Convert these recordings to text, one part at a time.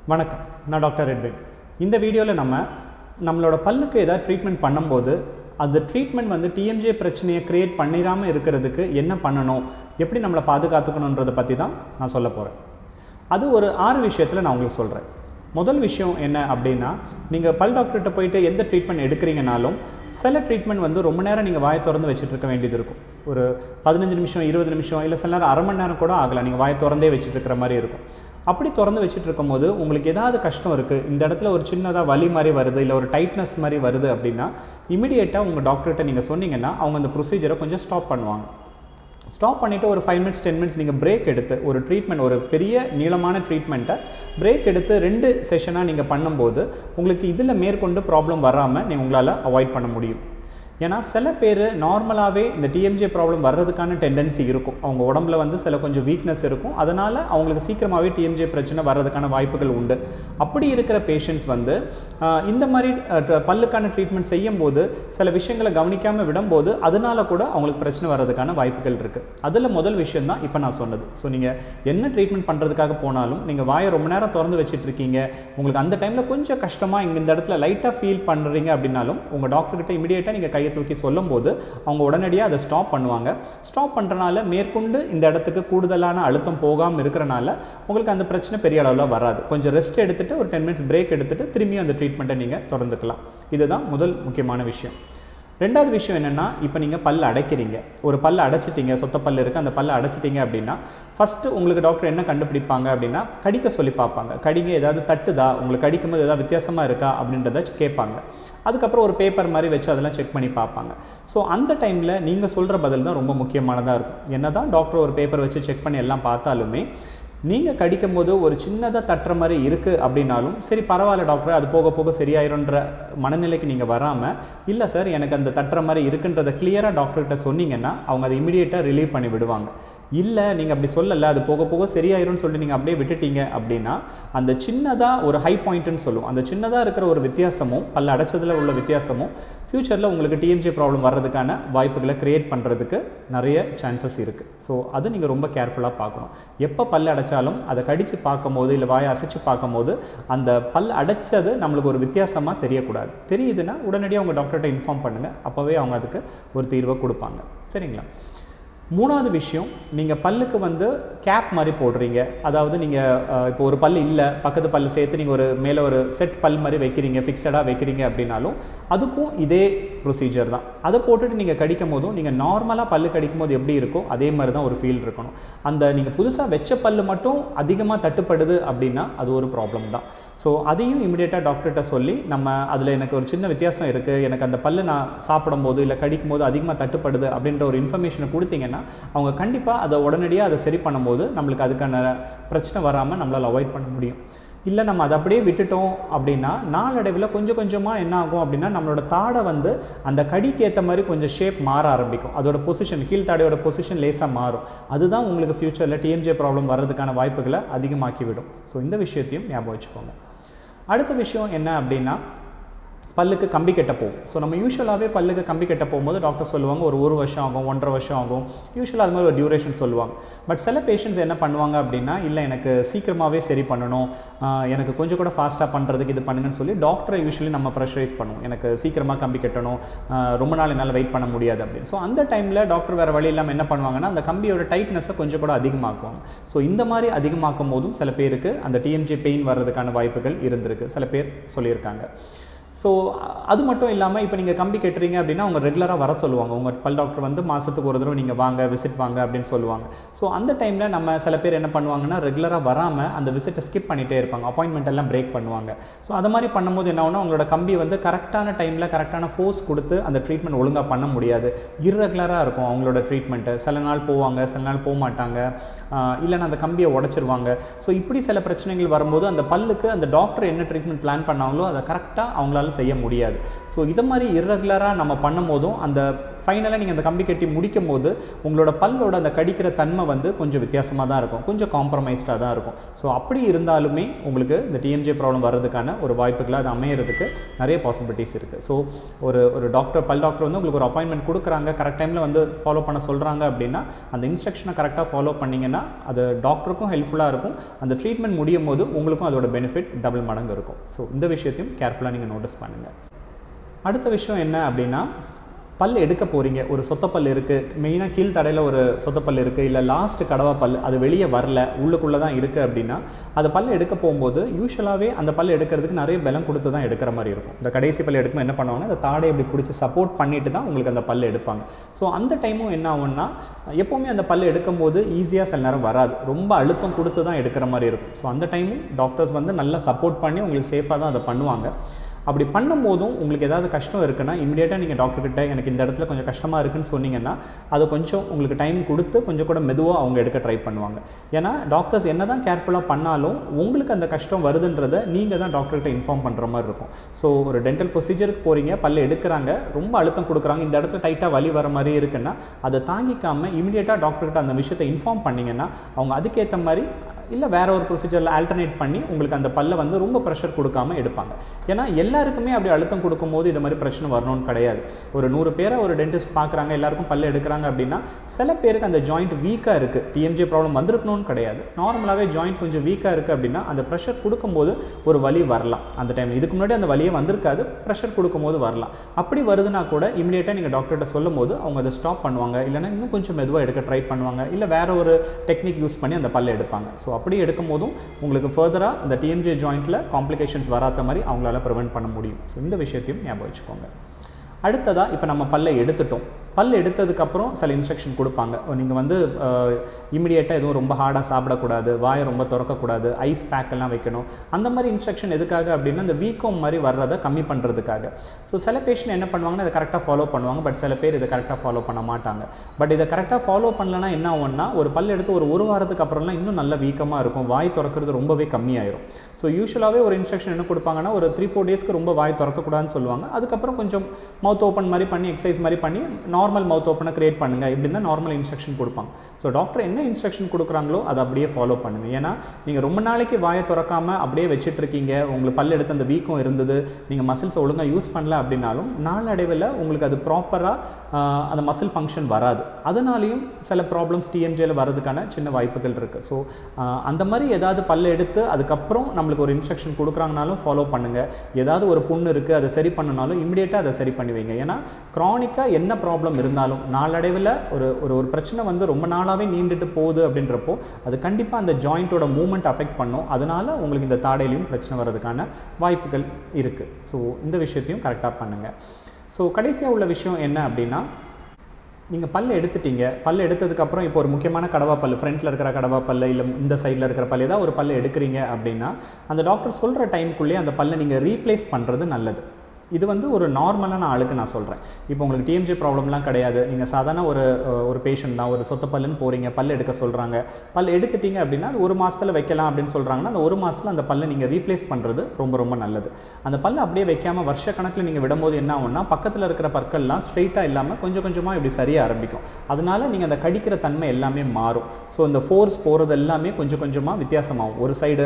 வணக்கம் நான் டாக்டர் ரெட்வின் இந்த வீடியோவில் நம்ம நம்மளோட பல்லுக்கு ஏதாவது ட்ரீட்மெண்ட் பண்ணும்போது அந்த ட்ரீட்மெண்ட் வந்து டிஎம்ஜே பிரச்சனையை க்ரியேட் பண்ணிடாமல் இருக்கிறதுக்கு என்ன பண்ணணும் எப்படி நம்மளை பாதுகாத்துக்கணுன்றதை பற்றி தான் நான் சொல்ல போகிறேன் அது ஒரு ஆறு விஷயத்தில் நான் உங்களுக்கு சொல்கிறேன் முதல் விஷயம் என்ன அப்படின்னா நீங்கள் பல் டாக்டர்கிட்ட போயிட்டு எந்த ட்ரீட்மெண்ட் எடுக்கிறீங்கனாலும் சில ட்ரீட்மெண்ட் வந்து ரொம்ப நேரம் நீங்கள் வாயை திறந்து வச்சுட்டு இருக்க வேண்டியது இருக்கும் ஒரு பதினஞ்சு நிமிஷம் இருபது நிமிஷம் இல்லை சில நேரம் அரை மணி நேரம் கூட ஆகலாம் நீங்கள் வாயை திறந்தே வச்சுட்டு இருக்கிற மாதிரி இருக்கும் அப்படி திறந்து வச்சுட்டு இருக்கும்போது உங்களுக்கு ஏதாவது கஷ்டம் இருக்குது இந்த இடத்துல ஒரு சின்னதாக வலி மாதிரி வருது இல்லை ஒரு டைட்னஸ் மாதிரி வருது அப்படின்னா இமிடியேட்டாக உங்கள் டாக்டர்கிட்ட நீங்கள் சொன்னீங்கன்னா அவங்க அந்த ப்ரொசீஜரை கொஞ்சம் ஸ்டாப் பண்ணுவாங்க ஸ்டாப் பண்ணிவிட்டு ஒரு ஃபைவ் மினிட்ஸ் டென் மினிட்ஸ் நீங்கள் பிரேக் எடுத்து ஒரு ட்ரீட்மெண்ட் ஒரு பெரிய நீளமான ட்ரீட்மெண்ட்டை பிரேக் எடுத்து ரெண்டு செஷனாக நீங்கள் பண்ணும்போது உங்களுக்கு இதில் மேற்கொண்டு ப்ராப்ளம் வராமல் நீங்கள் உங்களால் அவாய்ட் பண்ண முடியும் ஏன்னா சில பேர் நார்மலாகவே இந்த டிஎம்ஜே ப்ராப்ளம் வர்றதுக்கான டெண்டன்சி இருக்கும் அவங்க உடம்புல வந்து சில கொஞ்சம் வீக்னஸ் இருக்கும் அதனால் அவங்களுக்கு சீக்கிரமாகவே டிஎம்ஜே பிரச்சனை வர்றதுக்கான வாய்ப்புகள் உண்டு அப்படி இருக்கிற பேஷண்ட்ஸ் வந்து ஆஹ், இந்த மாதிரி அஹ், ட- பல்லுக்கான ட்ரீட்மெண்ட் செய்யும் போது சில விஷயங்களை கவனிக்காமல் விடும்போது அதனால கூட அவங்களுக்கு பிரச்சனை வர்றதுக்கான வாய்ப்புகள் இருக்குது அதில் முதல் விஷயம் தான் இப்போ நான் சொன்னது ஸோ நீங்கள் என்ன ட்ரீட்மெண்ட் பண்ணுறதுக்காக போனாலும் நீங்கள் வாயை ரொம்ப நேரம் திறந்து வச்சுட்டு இருக்கீங்க உங்களுக்கு அந்த டைமில் கொஞ்சம் கஷ்டமாக இங்கே இந்த இடத்துல லைட்டாக ஃபீல் பண்ணுறீங்க அப்படின்னாலும் உங்கள் டாக்டர்கிட்ட இமீடியட்டாக நீங்கள் கையை தூக்கி சொல்லும்போது அவங்க உடனடியாக அதை ஸ்டாப் பண்ணுவாங்க ஸ்டாப் பண்ணுறனால மேற்கொண்டு இந்த இடத்துக்கு கூடுதலான அழுத்தம் போகாமல் இருக்கிறனால உங்களுக்கு அந்த பிரச்சனை பெரிய அளவில் வராது கொஞ்சம் ரெஸ்ட் எடுத்துட்டு ஒரு டென் மினிட்ஸ் பிரேக் எடுத்துட்டு திரும்பியும் அந்த ட்ரீட்மெண்ட்டை நீங்கள் தொடர்ந்துக்கலாம் இதுதான் முதல் முக்கியமான விஷயம் ரெண்டாவது விஷயம் என்னன்னா இப்போ நீங்கள் பல்ல அடைக்கிறீங்க ஒரு பல்ல அடைச்சிட்டீங்க சொத்த பல்லு இருக்குது அந்த பல்ல அடைச்சிட்டீங்க அப்படின்னா ஃபஸ்ட்டு உங்களுக்கு டாக்டர் என்ன கண்டுபிடிப்பாங்க அப்படின்னா கடிக்க சொல்லி பார்ப்பாங்க கடிங்க ஏதாவது தட்டுதா உங்களுக்கு கடிக்கும்போது ஏதாவது வித்தியாசமாக இருக்கா அப்படின்றத கேட்பாங்க அதுக்கப்புறம் ஒரு பேப்பர் மாதிரி வச்சு அதெல்லாம் செக் பண்ணி பார்ப்பாங்க ஸோ அந்த டைமில் நீங்கள் சொல்கிற பதில் தான் ரொம்ப முக்கியமானதாக இருக்கும் என்னதான் டாக்டர் ஒரு பேப்பர் வச்சு செக் பண்ணி எல்லாம் பார்த்தாலுமே நீங்கள் கடிக்கும் போது ஒரு சின்னதாக தட்டுற மாதிரி இருக்குது அப்படின்னாலும் சரி பரவாயில்ல டாக்டர் அது போக போக சரியாயிரும்ன்ற மனநிலைக்கு நீங்கள் வராமல் இல்லை சார் எனக்கு அந்த தட்டுற மாதிரி இருக்குன்றதை கிளியராக டாக்டர்கிட்ட சொன்னீங்கன்னா அவங்க அதை இமிடியேட்டாக ரிலீவ் பண்ணி விடுவாங்க இல்லை நீங்கள் அப்படி சொல்லலை அது போக போக சரியாயிரும்னு சொல்லிட்டு நீங்கள் அப்படியே விட்டுட்டீங்க அப்படின்னா அந்த சின்னதாக ஒரு ஹை பாயிண்ட்னு சொல்லுவோம் அந்த சின்னதாக இருக்கிற ஒரு வித்தியாசமும் பல்ல அடைச்சதில் உள்ள வித்தியாசமும் ஃப்யூச்சரில் உங்களுக்கு டிஎம்ஜே ப்ராப்ளம் வர்றதுக்கான வாய்ப்புகளை கிரியேட் பண்ணுறதுக்கு நிறைய சான்சஸ் இருக்குது ஸோ அது நீங்கள் ரொம்ப கேர்ஃபுல்லாக பார்க்கணும் எப்போ பல் அடைச்சாலும் அதை கடித்து பார்க்கும்போது இல்லை வாயை அசைச்சு பார்க்கும்போது அந்த பல் அடைச்சது நம்மளுக்கு ஒரு வித்தியாசமாக தெரியக்கூடாது தெரியுதுன்னா உடனடியாக உங்கள் டாக்டர்கிட்ட இன்ஃபார்ம் பண்ணுங்கள் அப்போவே அவங்க அதுக்கு ஒரு தீர்வை கொடுப்பாங்க சரிங்களா மூணாவது விஷயம் நீங்கள் பல்லுக்கு வந்து கேப் மாதிரி போடுறீங்க அதாவது நீங்கள் இப்போ ஒரு பல் இல்லை பக்கத்து பல்லு சேர்த்து நீங்கள் ஒரு மேலே ஒரு செட் பல் மாதிரி வைக்கிறீங்க ஃபிக்ஸடாக வைக்கிறீங்க அப்படின்னாலும் அதுக்கும் இதே ப்ரொசீஜர் தான் அதை போட்டுட்டு நீங்கள் கடிக்கும் போதும் நீங்கள் நார்மலாக பல்லு கடிக்கும் போது எப்படி இருக்கோ அதே மாதிரி தான் ஒரு ஃபீல் இருக்கணும் அந்த நீங்கள் புதுசாக வச்ச பல்லு மட்டும் அதிகமாக தட்டுப்படுது அப்படின்னா அது ஒரு ப்ராப்ளம் தான் ஸோ அதையும் இமிடியேட்டாக டாக்டர்கிட்ட சொல்லி நம்ம அதில் எனக்கு ஒரு சின்ன வித்தியாசம் இருக்குது எனக்கு அந்த பல்லு நான் சாப்பிடும்போது இல்லை கடிக்கும் போது அதிகமாக தட்டுப்படுது அப்படின்ற ஒரு இன்ஃபர்மேஷனை கொடுத்தீங்கன்னா அவங்க கண்டிப்பாக அதை உடனடியாக அதை சரி பண்ணும்போது நம்மளுக்கு அதுக்கான பிரச்சனை வராமல் நம்மளால் அவாய்ட் பண்ண முடியும் இல்லை நம்ம அதை அப்படியே விட்டுட்டோம் அப்படின்னா நாளடைவில் கொஞ்சம் கொஞ்சமாக என்ன ஆகும் அப்படின்னா நம்மளோட தாடை வந்து அந்த கடிக்கு ஏற்ற மாதிரி கொஞ்சம் ஷேப் மாற ஆரம்பிக்கும் அதோட பொசிஷன் கீழ்த்தாடையோட பொசிஷன் லேசாக மாறும் அதுதான் உங்களுக்கு ஃப்யூச்சரில் டிஎம்ஜே ப்ராப்ளம் வர்றதுக்கான வாய்ப்புகளை அதிகமாக்கி விடும் ஸோ இந்த விஷயத்தையும் ஞாபகம் வச்சுக்கோங்க அடுத்த விஷயம் என்ன அப்படின்னா பல்லுக்கு கம்பி கட்ட போகும் ஸோ நம்ம யூஸ்வலாகவே பல்லுக்கு கம்பி கட்ட போகும்போது டாக்டர் சொல்லுவாங்க ஒரு ஒரு வருஷம் ஆகும் ஒன்றரை வருஷம் ஆகும் யூஸ்வலாக அது மாதிரி ஒரு டியூரேஷன் சொல்லுவாங்க பட் சில பேஷண்ட்ஸ் என்ன பண்ணுவாங்க அப்படின்னா இல்லை எனக்கு சீக்கிரமாகவே சரி பண்ணணும் ஆஹ் எனக்கு கொஞ்சம் கூட ஃபாஸ்ட்டாக பண்ணுறதுக்கு இது பண்ணுங்கன்னு சொல்லி டாக்டரை யூஸ்வலி நம்ம ப்ரெஷரைஸ் பண்ணுவோம் எனக்கு சீக்கிரமாக கம்பி கட்டணும் ஆஹ் ரொம்ப நாள் என்னால் வெயிட் பண்ண முடியாது அப்படின்னு ஸோ அந்த டைமில் டாக்டர் வேறு வழி இல்லாமல் என்ன பண்ணுவாங்கன்னா அந்த கம்பியோட டைட்னஸை கொஞ்சம் கூட அதிகமாக்குவாங்க ஸோ இந்த மாதிரி அதிகமாக்கும் போதும் சில பேருக்கு அந்த டிஎம்ஜே பெயின் வர்றதுக்கான வாய்ப்புகள் இருந்திருக்கு சில பேர் சொல்லியிருக்காங்க ஸோ அது மட்டும் இல்லாமல் இப்போ நீங்கள் கம்பி கட்டுறீங்க அப்படின்னா அவங்க ரெகுலராக வர சொல்லுவாங்க உங்கள் பல் டாக்டர் வந்து மாதத்துக்கு ஒரு தடவை நீங்கள் வாங்க விசிட் வாங்க அப்படின்னு சொல்லுவாங்க ஸோ அந்த டைமில் நம்ம சில பேர் என்ன பண்ணுவாங்கன்னா ரெகுலராக வராமல் அந்த விசிட்டை ஸ்கிப் பண்ணிகிட்டே இருப்பாங்க அப்பாயின்மெண்ட் எல்லாம் பிரேக் பண்ணுவாங்க ஸோ அது மாதிரி பண்ணும்போது என்ன ஆகும்னா அவங்களோட கம்பி வந்து கரெக்டான டைமில் கரெக்டான ஃபோர்ஸ் கொடுத்து அந்த ட்ரீட்மெண்ட் ஒழுங்காக பண்ண முடியாது இர்ரெகுலராக இருக்கும் அவங்களோட ட்ரீட்மெண்ட்டு சில நாள் போவாங்க சில நாள் போக மாட்டாங்க ஆஹ் இல்லைன்னா அந்த கம்பியை உடைச்சிருவாங்க ஸோ இப்படி சில பிரச்சனைகள் வரும்போது அந்த பல்லுக்கு அந்த டாக்டர் என்ன ட்ரீட்மெண்ட் பிளான் பண்ணாங்களோ அதை கரெக்டாக அவங்களால செய்ய முடியாது ஸோ இதை மாதிரி இர்ரெகுலராக நம்ம பண்ணும்போதும் அந்த ஃபைனலாக நீங்கள் அந்த கம்பி கட்டி முடிக்கும் போது உங்களோட பல்லோட அந்த கடிக்கிற தன்மை வந்து கொஞ்சம் வித்தியாசமாக தான் இருக்கும் கொஞ்சம் காம்ப்ரமைஸ்டாக தான் இருக்கும் ஸோ அப்படி இருந்தாலுமே உங்களுக்கு இந்த டிஎம்ஜே ப்ராப்ளம் வர்றதுக்கான ஒரு வாய்ப்புகளை அது அமையறதுக்கு நிறைய பாசிபிலிட்டிஸ் இருக்குது ஸோ ஒரு ஒரு டாக்டர் பல் டாக்டர் வந்து உங்களுக்கு ஒரு அப்பாயின்மெண்ட் கொடுக்குறாங்க கரெக்ட் டைமில் வந்து ஃபாலோ பண்ண சொல்கிறாங்க அப்படின்னா அந்த இன்ஸ்ட்ரக்ஷனை கரெக்டாக ஃபாலோ பண்ணிங்கன்னா அது டாக்டருக்கும் ஹெல்ப்ஃபுல்லாக இருக்கும் அந்த ட்ரீட்மெண்ட் முடியும் போது உங்களுக்கும் அதோட பெனிஃபிட் டபுள் மடங்கு இருக்கும் ஸோ இந்த விஷயத்தையும் கேர்ஃபுல்லாக நீங்கள் நோட்டீஸ் பண்ணுங்கள் அடுத்த விஷயம் என்ன அப்படின்னா பல் எடுக்க போகிறீங்க ஒரு சொத்தப்பல் இருக்குது மெயினாக கீழ் தடையில் ஒரு சொத்தப்பல் இருக்குது இல்லை லாஸ்ட் கடவா பல் அது வெளியே வரல உள்ளுக்குள்ளே தான் இருக்குது அப்படின்னா அந்த பல் எடுக்க போகும்போது யூஸ்வலாகவே அந்த பல் எடுக்கிறதுக்கு நிறைய பலம் கொடுத்து தான் எடுக்கிற மாதிரி இருக்கும் இந்த கடைசி பல் எடுக்கும்போது என்ன பண்ணுவாங்கன்னா அந்த தாடை இப்படி பிடிச்சி சப்போர்ட் பண்ணிட்டு தான் உங்களுக்கு அந்த பல் எடுப்பாங்க ஸோ அந்த டைமும் என்ன ஆகும்னா எப்போவுமே அந்த பல் எடுக்கும் போது ஈஸியாக சில நேரம் வராது ரொம்ப அழுத்தம் கொடுத்து தான் எடுக்கிற மாதிரி இருக்கும் ஸோ அந்த டைமும் டாக்டர்ஸ் வந்து நல்லா சப்போர்ட் பண்ணி உங்களுக்கு சேஃபாக தான் அதை பண்ணுவாங்க அப்படி பண்ணும்போதும் உங்களுக்கு ஏதாவது கஷ்டம் இருக்குன்னா இமீடியட்டாக நீங்கள் டாக்டர்கிட்ட எனக்கு இந்த இடத்துல கொஞ்சம் கஷ்டமாக இருக்குன்னு சொன்னீங்கன்னா அதை கொஞ்சம் உங்களுக்கு டைம் கொடுத்து கொஞ்சம் கூட மெதுவாக அவங்க எடுக்க ட்ரை பண்ணுவாங்க ஏன்னா டாக்டர்ஸ் என்ன தான் கேர்ஃபுல்லாக பண்ணாலும் உங்களுக்கு அந்த கஷ்டம் வருதுன்றதை நீங்கள் தான் டாக்டர்கிட்ட இன்ஃபார்ம் பண்ணுற மாதிரி இருக்கும் ஸோ ஒரு டென்டல் ப்ரொசீஜருக்கு போகிறீங்க பல்ல எடுக்கிறாங்க ரொம்ப அழுத்தம் கொடுக்குறாங்க இந்த இடத்துல டைட்டாக வலி வர மாதிரி இருக்குன்னா அதை தாங்கிக்காமல் இமீடியட்டாக டாக்டர்கிட்ட அந்த விஷயத்தை இன்ஃபார்ம் பண்ணிங்கன்னா அவங்க அதுக்கேற்ற மாதிரி இல்லை வேற ஒரு ப்ரொசீஜரில் ஆல்டர்னேட் பண்ணி உங்களுக்கு அந்த பல்லை வந்து ரொம்ப ப்ரெஷர் கொடுக்காம எடுப்பாங்க ஏன்னா எல்லாருக்குமே அப்படி அழுத்தம் கொடுக்கும்போது இது மாதிரி பிரச்சனை வரணும்னு கிடையாது ஒரு நூறு பேரை ஒரு டென்டிஸ்ட் பார்க்குறாங்க எல்லாருக்கும் பல்ல எடுக்கிறாங்க அப்படின்னா சில பேருக்கு அந்த ஜாயிண்ட் வீக்காக இருக்குது டிஎம்ஜே ப்ராப்ளம் வந்திருக்கணும்னு கிடையாது நார்மலாகவே ஜாயிண்ட் கொஞ்சம் வீக்காக இருக்குது அப்படின்னா அந்த ப்ரெஷர் கொடுக்கும்போது ஒரு வலி வரலாம் அந்த டைம் இதுக்கு முன்னாடி அந்த வலியே வந்திருக்காது ப்ரெஷர் கொடுக்கும்போது வரலாம் அப்படி வருதுன்னா கூட இமீடியட்டாக நீங்கள் டாக்டர்கிட்ட சொல்லும் போது அவங்க அதை ஸ்டாப் பண்ணுவாங்க இல்லைன்னா இன்னும் கொஞ்சம் மெதுவாக எடுக்க ட்ரை பண்ணுவாங்க இல்லை வேற ஒரு டெக்னிக் யூஸ் பண்ணி அந்த பல்ல எடுப்பாங்க ஸோ அப்படி எடுக்கும் போதும் உங்களுக்கு ஃபர்தராக இந்த டிஎம்ஜே ஜாயிண்ட்டில் காம்ப்ளிகேஷன்ஸ் வராத மாதிரி அவங்களால ப்ரிவெண்ட் பண்ண முடியும் ஸோ இந்த விஷயத்தையும் ஞாபகம் வச்சுக்கோங்க அடுத்ததாக இப்போ நம்ம பல்லை எடுத்துட்டோம் பல் எடுத்ததுக்கப்புறம் சில இன்ஸ்ட்ரக்ஷன் கொடுப்பாங்க நீங்கள் வந்து இமிடியேட்டாக எதுவும் ரொம்ப ஹார்டாக சாப்பிடக்கூடாது வாயை ரொம்ப திறக்கக்கூடாது ஐஸ் பேக் எல்லாம் வைக்கணும் அந்த மாதிரி இன்ஸ்ட்ரக்ஷன் எதுக்காக அப்படின்னா இந்த வீக்கம் மாதிரி வர்றதை கம்மி பண்ணுறதுக்காக ஸோ சில பேஷண்ட் என்ன பண்ணுவாங்கன்னா இதை கரெக்டாக ஃபாலோ பண்ணுவாங்க பட் சில பேர் இதை கரெக்டாக ஃபாலோ பண்ண மாட்டாங்க பட் இதை கரெக்டாக ஃபாலோ பண்ணலன்னா என்ன ஆகும்னா ஒரு பல் எடுத்து ஒரு ஒரு வாரத்துக்கு அப்புறம்லாம் இன்னும் நல்ல வீக்கமாக இருக்கும் வாய் திறக்கிறது ரொம்பவே கம்மியாயிரும் ஸோ யூஸ்வலாகவே ஒரு இன்ஸ்ட்ரக்ஷன் என்ன கொடுப்பாங்கன்னா ஒரு த்ரீ ஃபோர் டேஸ்க்கு ரொம்ப வாய் திறக்கக்கூடாதுன்னு சொல்லுவாங்க அதுக்கப்புறம் கொஞ்சம் மவுத் ஓப்பன் மாதிரி பண்ணி எக்ஸசைஸ் மாதிரி பண்ணி நார்மல் மவுத் ஓப்பனை கிரியேட் பண்ணுங்க இப்படி தான் நார்மல் இன்ஸ்ட்ரக்ஷன் கொடுப்பாங்க ஸோ டாக்டர் என்ன இன்ஸ்ட்ரக்ஷன் கொடுக்குறாங்களோ அதை அப்படியே ஃபாலோ பண்ணுங்க ஏன்னா நீங்கள் ரொம்ப நாளைக்கு வாயை திறக்காம அப்படியே வச்சுட்டு இருக்கீங்க உங்களுக்கு பல் எடுத்து அந்த வீக்கம் இருந்தது நீங்கள் மசில்ஸ் ஒழுங்காக யூஸ் பண்ணல அப்படின்னாலும் நாளடைவில் உங்களுக்கு அது ப்ராப்பராக அந்த மசில் ஃபங்க்ஷன் வராது அதனாலையும் சில ப்ராப்ளம்ஸ் டிஎம்ஜேல வரதுக்கான சின்ன வாய்ப்புகள் இருக்குது ஸோ அந்த மாதிரி ஏதாவது பல்ல எடுத்து அதுக்கப்புறம் நம்மளுக்கு ஒரு இன்ஸ்ட்ரக்ஷன் கொடுக்குறாங்கனாலும் ஃபாலோ பண்ணுங்க ஏதாவது ஒரு புண்ணு இருக்குது அதை சரி பண்ணனாலும் இமிடியேட்டாக அதை சரி பண்ணி வைங்க ஏன்னா க்ரானிக்காக என்ன ப்ராப்ளம் இருந்தாலும் நாளடைவில் ஒரு ஒரு ஒரு பிரச்சனை வந்து ரொம்ப நாளாகவே நீண்டுட்டு போகுது அப்படின்றப்போ அது கண்டிப்பாக அந்த ஜாயிண்ட்டோட மூவ்மெண்ட் அஃபெக்ட் பண்ணும் அதனால உங்களுக்கு இந்த தாடையிலையும் பிரச்சனை வர்றதுக்கான வாய்ப்புகள் இருக்குது ஸோ இந்த விஷயத்தையும் கரெக்டாக பண்ணுங்கள் ஸோ கடைசியாக உள்ள விஷயம் என்ன அப்படின்னா நீங்கள் பல்ல எடுத்துட்டீங்க பல்ல எடுத்ததுக்கப்புறம் இப்போ ஒரு முக்கியமான கடவா பல் ஃப்ரண்ட்டில் இருக்கிற கடவா பல்ல இல்லை இந்த சைடில் இருக்கிற பல் ஏதாவது ஒரு பல்ல எடுக்கிறீங்க அப்படின்னா அந்த டாக்டர் சொல்கிற டைமுக்குள்ளேயே அந்த பல்லை நீங்கள் ரீப்ளேஸ் பண்ணுறது நல்லது இது வந்து ஒரு நார்மலான ஆளுக்கு நான் சொல்கிறேன் இப்போ உங்களுக்கு டிஎம்ஜி ப்ராப்ளம்லாம் கிடையாது நீங்கள் சாதாரண ஒரு ஒரு பேஷண்ட் தான் ஒரு சொத்த பல்லுன்னு போகிறீங்க பல் எடுக்க சொல்கிறாங்க பல் எடுத்துட்டீங்க அப்படின்னா அது ஒரு மாதத்தில் வைக்கலாம் அப்படின்னு சொல்கிறாங்கன்னா அந்த ஒரு மாதத்தில் அந்த பல்லை நீங்கள் ரீப்ளேஸ் பண்ணுறது ரொம்ப ரொம்ப நல்லது அந்த பல்லை அப்படியே வைக்காமல் வருஷ கணக்கில் நீங்கள் விடும்போது என்ன ஆகும்னா பக்கத்தில் இருக்கிற பற்கள்லாம் ஸ்ட்ரெயிட்டாக இல்லாமல் கொஞ்சம் கொஞ்சமாக இப்படி சரியாக ஆரம்பிக்கும் அதனால நீங்கள் அந்த கடிக்கிற தன்மை எல்லாமே மாறும் ஸோ இந்த ஃபோர்ஸ் போகிறது எல்லாமே கொஞ்சம் கொஞ்சமாக வித்தியாசமாகும் ஒரு சைடு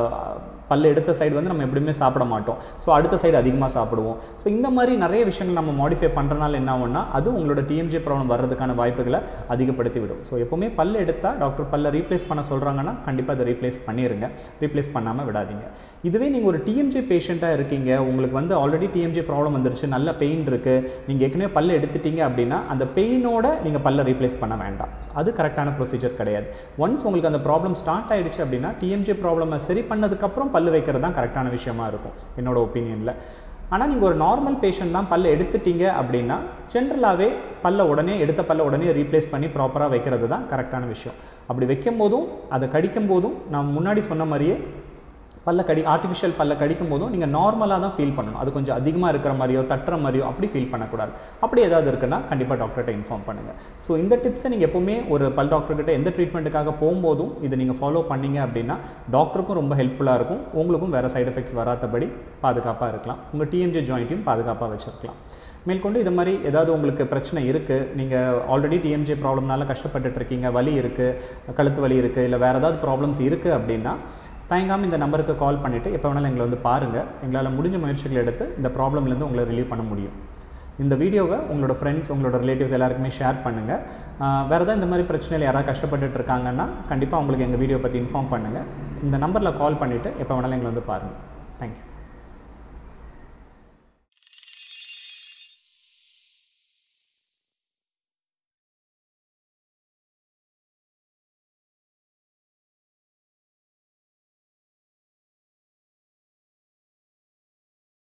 பல்ல எடுத்த சைடு வந்து நம்ம எப்படியுமே சாப்பிட மாட்டோம் ஸோ அடுத்த சைடு அதிகமாக சாப்பிடுவோம் ஸோ இந்த மாதிரி நிறைய விஷயங்கள் நம்ம மாடிஃபை பண்ணுறனால என்ன ஆகும்னா அது உங்களோட டிஎம்ஜி ப்ராப்ளம் வர்றதுக்கான வாய்ப்புகளை அதிகப்படுத்தி விடும் ஸோ எப்போவுமே பல்ல எடுத்தால் டாக்டர் பல்ல ரீப்ளேஸ் பண்ண சொல்கிறாங்கன்னா கண்டிப்பாக அதை ரீப்ளேஸ் பண்ணிடுங்க ரீப்ளேஸ் பண்ணாமல் விடாதீங்க இதுவே நீங்கள் ஒரு டிஎம்ஜி பேஷண்ட்டாக இருக்கீங்க உங்களுக்கு வந்து ஆல்ரெடி டிஎம்ஜி ப்ராப்ளம் வந்துருச்சு நல்ல பெயின் இருக்குது நீங்கள் ஏற்கனவே பல்ல எடுத்துட்டீங்க அப்படின்னா அந்த பெயினோட நீங்கள் பல்ல ரீப்ளேஸ் பண்ண வேண்டாம் அது கரெக்டான ப்ரொசீஜர் கிடையாது ஒன்ஸ் உங்களுக்கு அந்த ப்ராப்ளம் ஸ்டார்ட் ஆயிடுச்சு அப்படின்னா டிஎம்ஜி ப்ராப்ளமை சரி பண்ணதுக்கப்புறம் பல்லு வைக்கிறது தான் கரெக்டான விஷயமா இருக்கும் என்னோட ஒப்பீனியனில் ஆனால் நீங்கள் ஒரு நார்மல் பேஷண்ட் தான் பல்ல எடுத்துட்டீங்க அப்படின்னா ஜென்ரலாகவே பல்ல உடனே எடுத்த பல்ல உடனே ரீப்ளேஸ் பண்ணி ப்ராப்பராக வைக்கிறது தான் கரெக்டான விஷயம் அப்படி வைக்கும் போதும் அதை கடிக்கும் போதும் நான் முன்னாடி சொன்ன மாதிரியே பல்ல கடி ஆர்டிஃபிஷியல் பல்ல கடிக்கும் போதும் நீங்கள் நார்மலாக தான் ஃபீல் பண்ணணும் அது கொஞ்சம் அதிகமாக இருக்கிற மாதிரியோ தட்டுற மாதிரியோ அப்படி ஃபீல் பண்ணக்கூடாது அப்படி ஏதாவது இருக்குன்னா கண்டிப்பாக டாக்டர்கிட்ட இன்ஃபார்ம் பண்ணுங்கள் ஸோ இந்த டிப்ஸை நீங்கள் எப்போவுமே ஒரு பல் டாக்டர்கிட்ட எந்த ட்ரீட்மெண்ட்டுக்காக போகும்போதும் இதை நீங்கள் ஃபாலோ பண்ணீங்க அப்படின்னா டாக்டருக்கும் ரொம்ப ஹெல்ப்ஃபுல்லாக இருக்கும் உங்களுக்கும் வேறு சைடு எஃபெக்ட்ஸ் வராதபடி பாதுகாப்பாக இருக்கலாம் உங்கள் டிஎம்ஜே ஜாயிண்ட்டையும் பாதுகாப்பாக வச்சுருக்கலாம் மேற்கொண்டு இது மாதிரி ஏதாவது உங்களுக்கு பிரச்சனை இருக்குது நீங்கள் ஆல்ரெடி டிஎம்ஜே ப்ராப்ளம்னால கஷ்டப்பட்டுட்டு இருக்கீங்க வலி இருக்குது கழுத்து வலி இருக்குது இல்லை வேறு ஏதாவது ப்ராப்ளம்ஸ் இருக்குது அப்படின்னா தயங்காமல் இந்த நம்பருக்கு கால் பண்ணிவிட்டு எப்போ வேணாலும் எங்களை வந்து பாருங்கள் எங்களால் முடிஞ்ச முயற்சிகள் எடுத்து இந்த ப்ராப்ளம்லேருந்து உங்களை ரிலீவ் பண்ண முடியும் இந்த வீடியோவை உங்களோட ஃப்ரெண்ட்ஸ் உங்களோட ரிலேட்டிவ்ஸ் எல்லாருக்குமே ஷேர் பண்ணுங்கள் வேறு ஏதாவது இந்த மாதிரி பிரச்சனையில் யாராவது கஷ்டப்பட்டுட்டு இருக்காங்கன்னா கண்டிப்பாக உங்களுக்கு எங்கள் வீடியோ பற்றி இன்ஃபார்ம் பண்ணுங்கள் இந்த நம்பரில் கால் பண்ணிவிட்டு எப்போ வேணாலும் எங்களை வந்து பாருங்கள் தேங்க்யூ